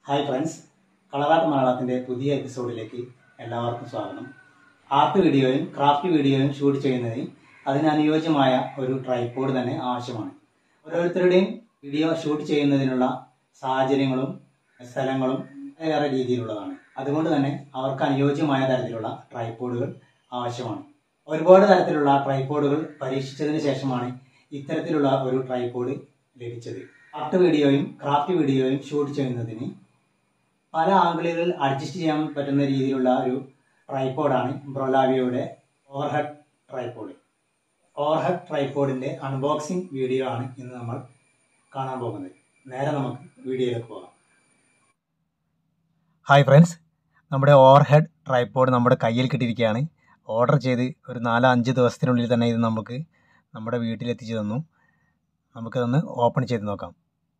hi friends കളറാട്ട് മലയാളത്തിൻ്റെ പുതിയ എപ്പിസോഡിലേക്ക് എല്ലാവർക്കും സ്വാഗതം ആർട്ട് വീഡിയോയും ക്രാഫ്റ്റ് വീഡിയോയും ഷൂട്ട് ചെയ്യുന്നതിന് അതിന് അനുയോജ്യമായ ഒരു ട്രൈപോഡ് തന്നെ ആവശ്യമാണ് ഓരോരുത്തരുടെയും വീഡിയോ ഷൂട്ട് ചെയ്യുന്നതിനുള്ള സാഹചര്യങ്ങളും സ്ഥലങ്ങളും വേറെ രീതിയിലുള്ളതാണ് അതുകൊണ്ട് തന്നെ അവർക്ക് അനുയോജ്യമായ തരത്തിലുള്ള ട്രൈപോഡുകൾ ആവശ്യമാണ് ഒരുപാട് തരത്തിലുള്ള ട്രൈപോഡുകൾ പരീക്ഷിച്ചതിന് ശേഷമാണ് ഇത്തരത്തിലുള്ള ഒരു ട്രൈപോഡ് ലഭിച്ചത് ആർട്ട് വീഡിയോയും ക്രാഫ്റ്റ് വീഡിയോയും ഷൂട്ട് ചെയ്യുന്നതിന് പല ആംഗിളുകളിൽ അഡ്ജസ്റ്റ് ചെയ്യാൻ പറ്റുന്ന രീതിയിലുള്ള ഒരു ട്രൈപോഡാണ് ബ്രൊലാവിയോയുടെ ഓവർഹെഡ് ട്രൈപോഡ് ഓവർഹെഡ് ട്രൈപോഡിന്റെ അൺബോക്സിംഗ് വീഡിയോ ആണ് ഇന്ന് നമ്മൾ കാണാൻ പോകുന്നത് നേരെ നമുക്ക് വീഡിയോയിലേക്ക് പോകാം ഹായ് ഫ്രണ്ട്സ് നമ്മുടെ ഓവർഹെഡ് ട്രൈപോഡ് നമ്മുടെ കയ്യിൽ കിട്ടിയിരിക്കുകയാണ് ഓർഡർ ചെയ്ത് ഒരു നാല് അഞ്ച് ദിവസത്തിനുള്ളിൽ തന്നെ ഇത് നമുക്ക് നമ്മുടെ വീട്ടിലെത്തിച്ചു തന്നു നമുക്കതൊന്ന് ഓപ്പൺ ചെയ്ത് നോക്കാം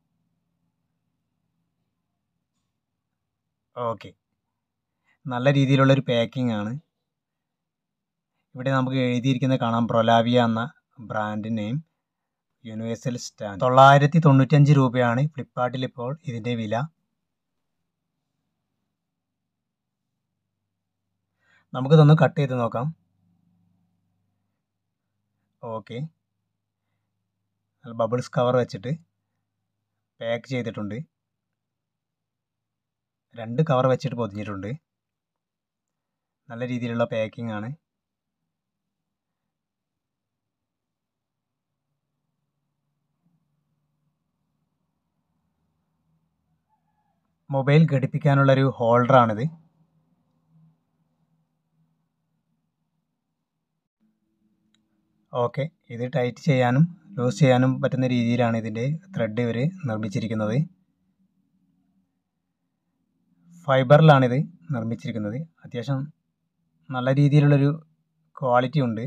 ഓക്കെ നല്ല രീതിയിലുള്ളൊരു പാക്കിംഗ് ആണ് ഇവിടെ നമുക്ക് എഴുതിയിരിക്കുന്നത് കാണാം പ്രൊലാവിയ എന്ന ബ്രാൻഡ് നെയിം യൂണിവേഴ്സൽ സ്റ്റാൻഡ് തൊള്ളായിരത്തി തൊണ്ണൂറ്റഞ്ച് രൂപയാണ് ഫ്ലിപ്കാർട്ടിൽ ഇപ്പോൾ ഇതിൻ്റെ വില നമുക്കിതൊന്ന് കട്ട് ചെയ്ത് നോക്കാം ഓക്കെ ബബിൾസ് കവർ വെച്ചിട്ട് പാക്ക് ചെയ്തിട്ടുണ്ട് രണ്ട് കവർ വെച്ചിട്ട് പൊതിഞ്ഞിട്ടുണ്ട് നല്ല രീതിയിലുള്ള പാക്കിംഗ് ആണ് മൊബൈൽ ഘടിപ്പിക്കാനുള്ളൊരു ഹോൾഡറാണിത് ഓക്കെ ഇത് ടൈറ്റ് ചെയ്യാനും ലൂസ് ചെയ്യാനും പറ്റുന്ന രീതിയിലാണ് ഇതിൻ്റെ ത്രെഡ് ഇവർ നിർമ്മിച്ചിരിക്കുന്നത് ഫൈബറിലാണിത് നിർമ്മിച്ചിരിക്കുന്നത് അത്യാവശ്യം നല്ല രീതിയിലുള്ളൊരു ക്വാളിറ്റി ഉണ്ട്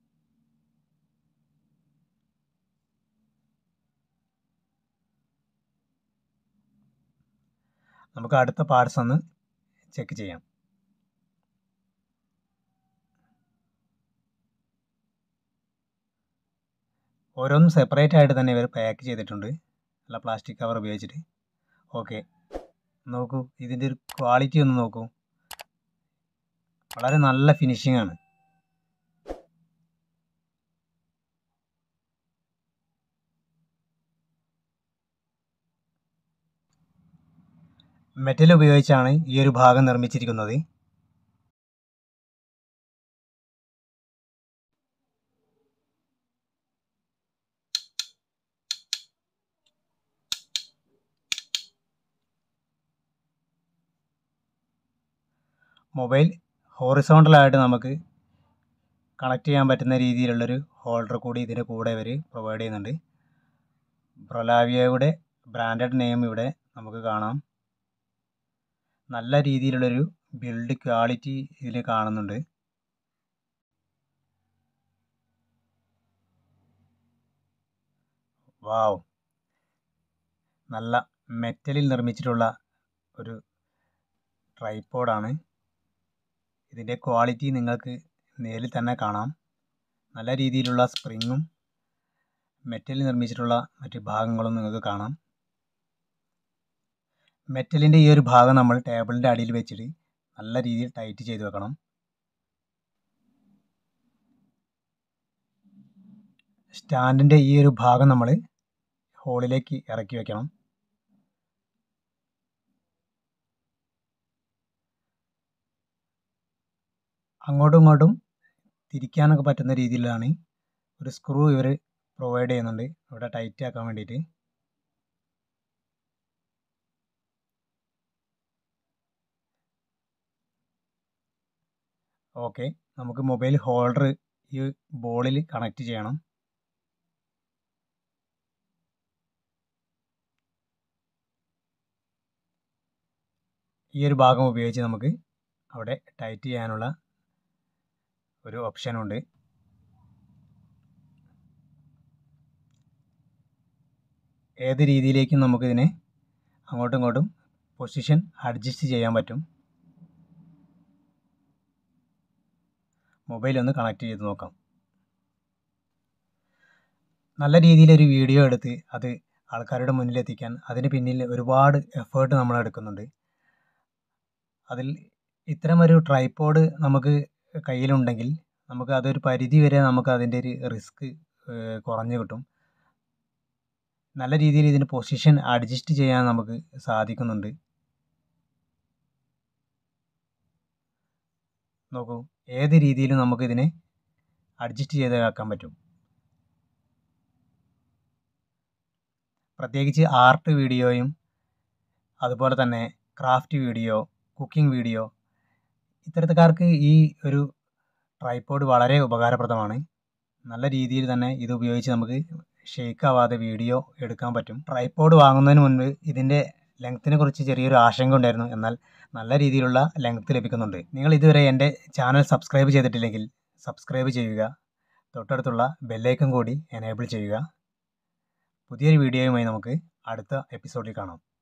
നമുക്ക് അടുത്ത പാർട്സ് ഒന്ന് ചെക്ക് ചെയ്യാം ഓരോന്നും സെപ്പറേറ്റ് ആയിട്ട് തന്നെ ഇവർ പാക്ക് ചെയ്തിട്ടുണ്ട് അല്ല പ്ലാസ്റ്റിക് കവർ ഉപയോഗിച്ചിട്ട് ഓക്കെ നോക്കൂ ഇതിൻ്റെ ഒരു ക്വാളിറ്റി ഒന്ന് നോക്കൂ വളരെ നല്ല ഫിനിഷിംഗ് ആണ് മെറ്റൽ ഉപയോഗിച്ചാണ് ഈ ഒരു ഭാഗം നിർമ്മിച്ചിരിക്കുന്നത് മൊബൈൽ ഹോറിസോണ്ടലായിട്ട് നമുക്ക് കണക്ട് ചെയ്യാൻ പറ്റുന്ന രീതിയിലുള്ളൊരു ഹോൾഡർ കൂടി ഇതിന് കൂടെ ഇവർ പ്രൊവൈഡ് ചെയ്യുന്നുണ്ട് പ്രൊലാവിയയുടെ ബ്രാൻഡഡ് നെയിം ഇവിടെ നമുക്ക് കാണാം നല്ല രീതിയിലുള്ളൊരു ബിൽഡ് ക്വാളിറ്റി ഇതിൽ കാണുന്നുണ്ട് വാവ് നല്ല മെറ്റലിൽ നിർമ്മിച്ചിട്ടുള്ള ഒരു ട്രൈപ്പോഡാണ് ഇതിൻ്റെ ക്വാളിറ്റി നിങ്ങൾക്ക് നേരിൽ തന്നെ കാണാം നല്ല രീതിയിലുള്ള സ്പ്രിങ്ങും മെറ്റലിൽ നിർമ്മിച്ചിട്ടുള്ള മറ്റ് ഭാഗങ്ങളും നിങ്ങൾക്ക് കാണാം മെറ്റലിൻ്റെ ഈ ഒരു ഭാഗം നമ്മൾ ടേബിളിൻ്റെ അടിയിൽ വെച്ചിട്ട് നല്ല രീതിയിൽ ടൈറ്റ് ചെയ്ത് വെക്കണം സ്റ്റാൻഡിൻ്റെ ഈ ഒരു ഭാഗം നമ്മൾ ഹോളിലേക്ക് ഇറക്കി വെക്കണം അങ്ങോട്ടും ഇങ്ങോട്ടും തിരിക്കാനൊക്കെ പറ്റുന്ന രീതിയിലാണ് ഒരു സ്ക്രൂ ഇവർ പ്രൊവൈഡ് ചെയ്യുന്നുണ്ട് ഇവിടെ ടൈറ്റ് ആക്കാൻ വേണ്ടിയിട്ട് ഓക്കെ നമുക്ക് മൊബൈൽ ഹോൾഡർ ഈ ബോളിൽ കണക്ട് ചെയ്യണം ഈ ഒരു ഭാഗം ഉപയോഗിച്ച് നമുക്ക് അവിടെ ടൈറ്റ് ചെയ്യാനുള്ള ഒരു ഓപ്ഷനുണ്ട് ഏത് രീതിയിലേക്കും നമുക്കിതിനെ അങ്ങോട്ടും ഇങ്ങോട്ടും പൊസിഷൻ അഡ്ജസ്റ്റ് ചെയ്യാൻ പറ്റും മൊബൈൽ ഒന്ന് കണക്ട് ചെയ്ത് നോക്കാം നല്ല രീതിയിലൊരു വീഡിയോ എടുത്ത് അത് ആൾക്കാരുടെ മുന്നിലെത്തിക്കാൻ അതിന് പിന്നിൽ ഒരുപാട് എഫേർട്ട് നമ്മൾ എടുക്കുന്നുണ്ട് അതിൽ ഇത്തരമൊരു ട്രൈപ്പോഡ് നമുക്ക് കയ്യിലുണ്ടെങ്കിൽ നമുക്ക് അതൊരു പരിധി വരെ നമുക്ക് അതിൻ്റെ ഒരു റിസ്ക് കുറഞ്ഞു കിട്ടും നല്ല രീതിയിൽ ഇതിന് പൊസിഷൻ അഡ്ജസ്റ്റ് ചെയ്യാൻ നമുക്ക് സാധിക്കുന്നുണ്ട് നോക്കൂ ഏത് രീതിയിലും നമുക്ക് ഇതിനെ അഡ്ജസ്റ്റ് ചെയ്ത് ആക്കാൻ പറ്റും പ്രത്യേകിച്ച് ആർട്ട് വീഡിയോയും അതുപോലെ തന്നെ ക്രാഫ്റ്റ് വീഡിയോ കുക്കിംഗ് വീഡിയോ ഇത്തരത്തുകാർക്ക് ഈ ഒരു ട്രൈപ്പോഡ് വളരെ ഉപകാരപ്രദമാണ് നല്ല രീതിയിൽ തന്നെ ഇത് ഉപയോഗിച്ച് നമുക്ക് ഷെയ്ക്ക് ആവാതെ വീഡിയോ എടുക്കാൻ പറ്റും ട്രൈപ്പോഡ് വാങ്ങുന്നതിന് മുൻപ് ഇതിൻ്റെ ലെങ്ത്തിനെ കുറിച്ച് ചെറിയൊരു ആശങ്ക ഉണ്ടായിരുന്നു എന്നാൽ നല്ല രീതിയിലുള്ള ലെങ്ത്ത് ലഭിക്കുന്നുണ്ട് നിങ്ങൾ ഇതുവരെ എൻ്റെ ചാനൽ സബ്സ്ക്രൈബ് ചെയ്തിട്ടില്ലെങ്കിൽ സബ്സ്ക്രൈബ് ചെയ്യുക തൊട്ടടുത്തുള്ള ബെല്ലൈക്കൺ കൂടി എനേബിൾ ചെയ്യുക പുതിയൊരു വീഡിയോയുമായി നമുക്ക് അടുത്ത എപ്പിസോഡിൽ കാണാം